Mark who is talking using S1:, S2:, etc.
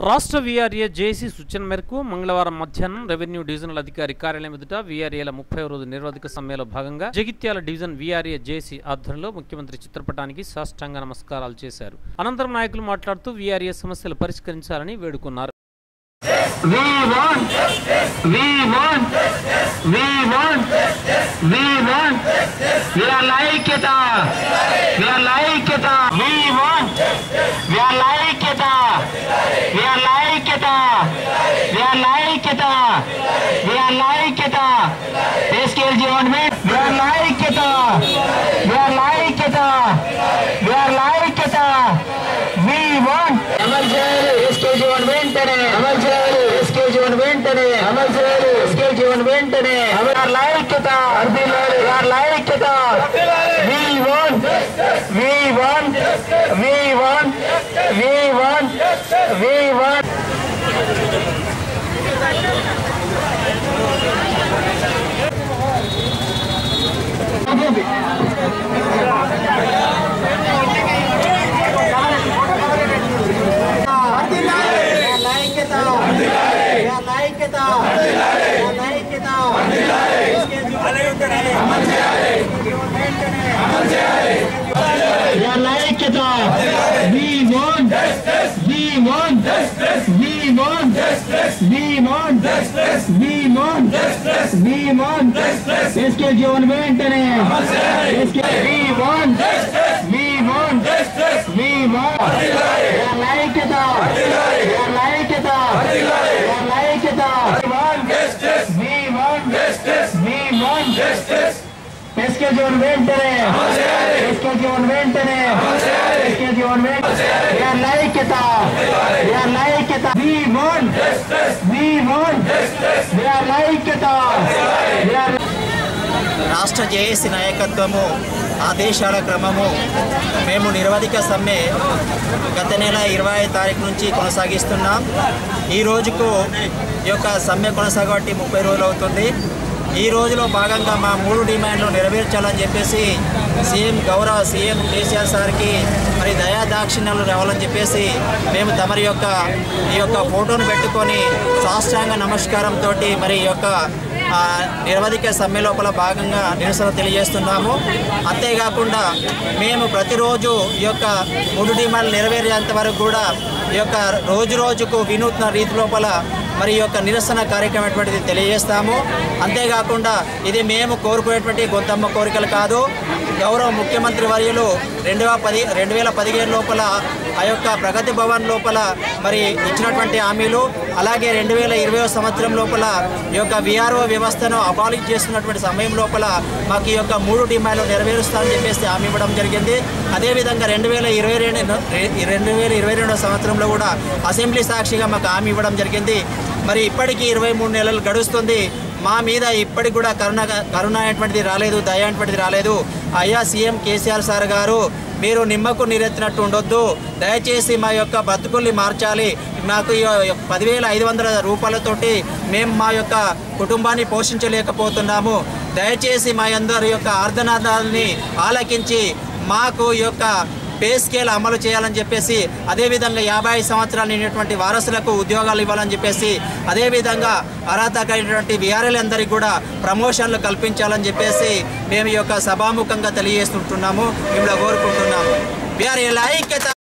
S1: రాష్ట్ర వీఆర్ఏ జేసీ సూచన మేరకు మంగళవారం మధ్యాహ్నం రెవెన్యూ డివిజనల్ అధికారి కార్యాలయం ఎదుట వీఆర్ఏల ముప్పై రోజు నిర్వాధిక సమ్మెలో భాగంగా జగిత్యాల డివిజన్ వీఆర్ఏ జేసీ ఆధ్వర్యంలో ముఖ్యమంత్రి చిత్రపటానికి సాష్టాంగ నమస్కారాలు చేశారు అనంతరం నాయకులు మాట్లాడుతూ వీఆర్ఏ సమస్యలు పరిష్కరించాలని వేడుకున్నారు
S2: We want, we want, we want, we want, we are like it, uh, we are like it, uh, we want, we are like it, uh, we are like it, uh, we are like it, uh, we are like it, uh, this kills you on me, we are like it, uh, we are like it, uh, we are like it, uh, we want, అమలు చేయాలి SK Jeevan వెంటనే అమలు చేయాలి SK Jeevan వెంటనే అమలు చేయాలి SK Jeevan వెంటనే అమలు లైక్యత వారి లైక్యత we want we want we want we want we want
S3: లైక్యత లైక్యత లైక్యత
S2: Your లైక్యత we want we want we want we want we want we want SK Jeevan వెంటనే SK we want we want we want Your లైక్యత Your లైక్యత Your లైక్యత we want we want SK Jeevan వెంటనే SK Jeevan వెంటనే ఎస్కే జీవన్ వెంటనే యార్ లైక్యత యార్ లైక్యత వి వాంట్ వి వాంట్ యార్ లైక్యత యార్
S3: రాష్ట్ర జేఏసీ నాయకత్వము ఆదేశాల క్రమము మేము నిరవధిక సమ్మె గత నెల ఇరవై తారీఖు నుంచి కొనసాగిస్తున్నాం ఈ రోజుకు ఈ యొక్క సమ్మె కొనసాగబట్టి ముప్పై రోజులు అవుతుంది ఈ రోజులో భాగంగా మా మూడు డిమాండ్లు నెరవేర్చాలని చెప్పేసి సీఎం గౌరవ సీఎం కేసీఆర్ సార్కి మరి దయా దాక్షిణ్యాలు రావాలని చెప్పేసి మేము తమరి యొక్క ఈ యొక్క ఫోటోను పెట్టుకొని సాష్టాంగ నమస్కారంతో మరి ఈ యొక్క ఆ, నిరవధిక సమ్మె లోపల భాగంగా నిరసన తెలియజేస్తున్నాము అంతేకాకుండా మేము ప్రతిరోజు ఈ యొక్క మూడు డిమాండ్లు నెరవేరేంత వరకు కూడా ఈ యొక్క రోజు రోజుకు వినూత్న రీతి లోపల మరి ఈ యొక్క నిరసన కార్యక్రమం అటువంటిది తెలియజేస్తాము అంతేకాకుండా ఇది మేము కోరుకునేటువంటి గొంతమ్మ కోరికలు కాదు గౌరవ ముఖ్యమంత్రి వర్యులు రెండు వేల పది రెండు వేల పదిహేను లోపల ఆ యొక్క ప్రగతి భవన్ లోపల మరి ఇచ్చినటువంటి హామీలు అలాగే రెండు వేల ఇరవై సంవత్సరం లోపల ఈ యొక్క విఆర్ఓ వ్యవస్థను అబాలిష్ చేస్తున్నటువంటి సమయం లోపల మాకు ఈ యొక్క మూడు డిమాండ్లు నెరవేరుస్తామని చెప్పేసి హామీ ఇవ్వడం జరిగింది అదేవిధంగా రెండు వేల ఇరవై రెండు రెండు వేల ఇరవై రెండో సంవత్సరంలో కూడా అసెంబ్లీ సాక్షిగా మాకు హామీ ఇవ్వడం జరిగింది మరి ఇప్పటికీ ఇరవై మూడు నెలలు గడుస్తుంది మా మీద ఇప్పటికి కూడా కరుణ కరుణ అనేటువంటిది రాలేదు దయ అనేటువంటిది రాలేదు అయ్యా సీఎం కేసీఆర్ సార్ గారు మీరు నిమ్మకు నీరెత్తినట్టు ఉండొద్దు దయచేసి మా యొక్క బతుకుల్ని మార్చాలి మాకు ఈ యొక్క పదివేల ఐదు వందల రూపాయలతోటి మేము మా యొక్క కుటుంబాన్ని పోషించలేకపోతున్నాము దయచేసి మా అందరి యొక్క ఆర్ధనాదాలని ఆలకించి మాకు ఈ యొక్క పే స్కేల్ అమలు చేయాలని చెప్పేసి అదేవిధంగా యాభై సంవత్సరాలు నిండినటువంటి వారసులకు ఉద్యోగాలు ఇవ్వాలని చెప్పేసి అదేవిధంగా అర్హత కలిగినటువంటి విఆర్ఎల్ అందరికీ కూడా ప్రమోషన్లు కల్పించాలని చెప్పేసి మేము ఈ యొక్క సభాముఖంగా తెలియజేస్తుంటున్నాము మిమ్మల్ని కోరుకుంటున్నాము విఆర్ఎల్ ఐక్యత